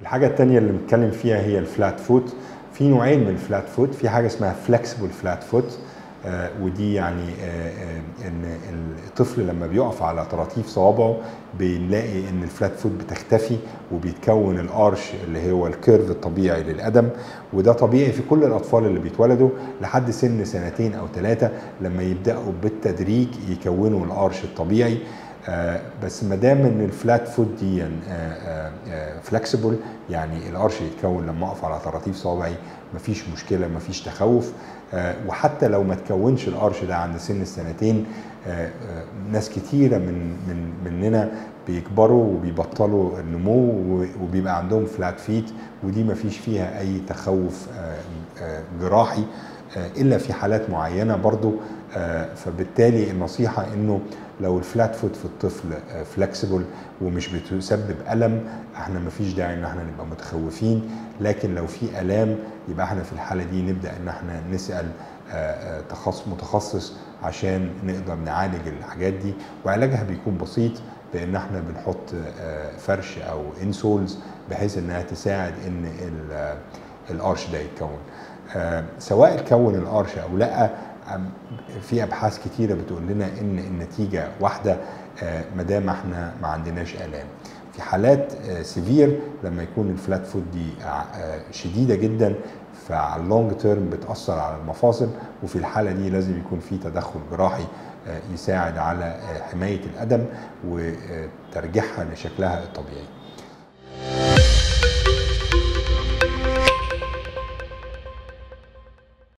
الحاجه الثانيه اللي بنتكلم فيها هي الفلات فوت في نوعين من الفلات فوت في حاجه اسمها فلكسبل فلات فوت آه، ودي يعني آه، آه، ان الطفل لما بيقف على طراطيف صوابعه بنلاقي ان الفلات فوت بتختفي وبيتكون الارش اللي هو الكيرف الطبيعي للقدم وده طبيعي في كل الاطفال اللي بيتولدوا لحد سن سنتين او ثلاثه لما يبداوا بالتدريج يكونوا الارش الطبيعي آه، بس ما دام ان الفلات فوت دي فلكسبل يعني القرش يتكون لما اقف على طراطيف صوابعي مفيش مشكله مفيش تخوف آه، وحتى لو ما تكونش القرش ده عند سن السنتين آه، آه، ناس كتيره من من مننا بيكبروا وبيبطلوا النمو و- وبيبقى عندهم فلات فيت ودي مفيش فيها اي تخوف آه، آه، جراحي آه، الا في حالات معينه برضو آه، فبالتالي النصيحه انه لو الفلات فوت في الطفل فلكسبل ومش بتسبب الم احنا مفيش داعي ان احنا نبقى متخوفين لكن لو في الام يبقى احنا في الحاله دي نبدا ان احنا نسال آه، آه، تخصص متخصص عشان نقدر نعالج الحاجات دي وعلاجها بيكون بسيط بان احنا بنحط آه، فرش او انسولز بحيث انها تساعد ان ال- آه، القرش ده يتكون آه، سواء اتكون القرش او لا عم- في ابحاث كتيره بتقول لنا ان النتيجه واحده ما دام احنا ما عندناش الام في حالات سيفير لما يكون الفلات فوت دي آه، شديده جدا فعلى اللونج تيرم بتاثر على المفاصل وفي الحاله دي لازم يكون في تدخل جراحي آه، يساعد على آه، حمايه القدم وترجيعها لشكلها الطبيعي